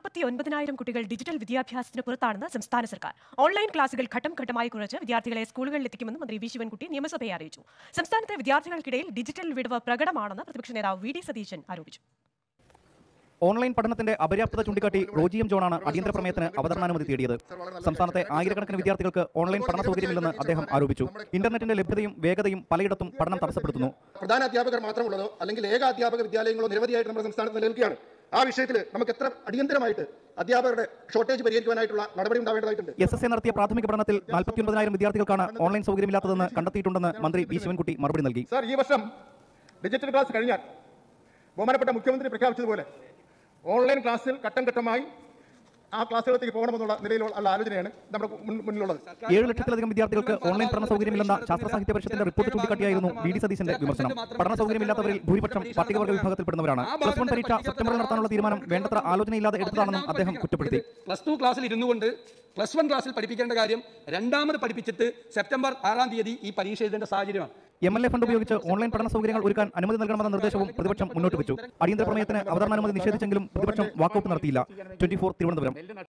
നാൽപ്പത്തി ഒൻപതിനായിരം കുട്ടികൾ ഡിജിറ്റൽ വിദ്യാഭ്യാസത്തിന് പുറത്താണെന്ന് സംസ്ഥാന സർക്കാർ ഓൺലൈൻ ക്ലാസുകൾ ഘട്ടം ഘട്ടമായി കുറച്ച് വിദ്യാർത്ഥികളെ സ്കൂളുകളിൽ എത്തിക്കുമെന്ന് മന്ത്രി വി ശിവൻകുട്ടി നിയമസഭയെ അറിയിച്ചു സംസ്ഥാനത്തെ വിദ്യാർത്ഥികൾക്കിടയിൽ ഡിജിറ്റൽ വിടവ് പ്രകടമാണെന്ന് പ്രതിപക്ഷ നേതാവ് വി ഡി സതീശൻ ആരോപിച്ചു ഓൺലൈൻ പഠനത്തിന്റെ അപര്യാപ്തത ചൂണ്ടിക്കാട്ടി റോജി എം ജോണാണ് അടിയന്തര പ്രമേയത്തിന് അവതരണാനുമതി തേടിയത് സംസ്ഥാനത്തെ ആയിരക്കണക്കിന് വിദ്യാർത്ഥികൾക്ക് ഓൺലൈൻ പഠന സൗകര്യമില്ലെന്ന് അദ്ദേഹം ആരോപിച്ചു ഇന്റർനെറ്റിന്റെ ലഭ്യതയും വേഗതയും പലയിടത്തും പഠനം തടസ്സപ്പെടുത്തുന്നു പ്രധാന അധ്യാപകർ മാത്രമുള്ളതോ അല്ലെങ്കിൽ ഏക അധ്യാപക വിദ്യാലയങ്ങളോ നിരവധിയായിട്ട് നമ്മുടെ സംസ്ഥാനത്ത് നിലനിൽക്കുകയാണ് ആ വിഷയത്തിൽ നമുക്ക് എത്ര അടിയന്തരമായിട്ട് അധ്യാപകരുടെ ഷോർട്ടേജ് പരിഹരിക്കുവാനായിട്ടുള്ള നടപടി ഉണ്ടാവേണ്ടതായിട്ടുണ്ട് എസ് എസ് എ നടത്തിയ പ്രാഥമിക പഠനത്തിൽ നാൽപ്പത്തിയൊൻപതിനായിരം വിദ്യാർത്ഥികൾക്കാണ് ഓൺലൈൻ സൗകര്യമില്ലാത്തതെന്ന് കണ്ടെത്തിയിട്ടുണ്ടെന്ന് മന്ത്രി വി ശിവൻകുട്ടി മറുപടി നൽകി സാർ ഈ വർഷം ഡിജിറ്റൽ ക്ലാസ് കഴിഞ്ഞാൽ ബഹുമാനപ്പെട്ട മുഖ്യമന്ത്രി പ്രഖ്യാപിച്ചതുപോലെ ഓൺലൈൻ ക്ലാസ്സിൽ ഘട്ടം ഘട്ടമായി ആ ക്ലാസ്സുകളിലേക്ക് പോകണമെന്നുള്ള നിലയിലുള്ള ആലോചനയാണ് നമ്മുടെ മുൻ- മുന്നിലുള്ളത് ഏഴ് ലക്ഷത്തിലധികം വിദ്യാർത്ഥികൾക്ക് ഓൺലൈൻ പഠന സൗകര്യമില്ലെന്ന ശാസ്ത്ര സാഹിത്യ പരിഷത്തിന്റെ റിപ്പോർട്ട് ചൂണ്ടിക്കാട്ടിയായിരുന്നു വി ഡി സതീശന്റെ വിമർശനം പഠന സൗകര്യമില്ലാത്തവരിൽ ഭൂരിപക്ഷം പട്ടികവർഗ വിഭാഗത്തിൽപ്പെടുന്നവരാണ് പ്ലസ് വൺ പരീക്ഷ സെപ്റ്റംബറിൽ നടത്താനുള്ള തീരുമാനം വേണ്ടത്ര ആലോചനയില്ലാതെ എടുത്തതാണെന്നും അദ്ദേഹം കുറ്റപ്പെടുത്തി പ്ലസ് ടു ക്ലാസ്സിൽ ഇരുന്നു കൊണ്ട് പ്ലസ് വൺ ക്ലാസ്സിൽ പഠിപ്പിക്കേണ്ട കാര്യം രണ്ടാമത് പഠിപ്പിച്ചിട്ട് സെപ്റ്റംബർ ആറാം തീയതി ഈ പരീക്ഷ എഴുതേണ്ട സാഹചര്യമാണ് എം എൽ എ ഫണ്ട് ഉപയോഗിച്ച് ഓൺലൈൻ പഠന സൗകര്യങ്ങൾ ഒരുക്കാൻ അനുമതി നൽകണമെന്ന നിർദ്ദേശവും പ്രതിപക്ഷം മുന്നോട്ട് വെച്ചു അടിയന്തര പ്രമേയത്തിന് അവതരണാനുമതി നിഷേധിച്ചെങ്കിലും പ്രതിപക്ഷം വാക്കൌട്ട് നടത്തിയില്ല ട്വന്റി തിരുവനന്തപുരം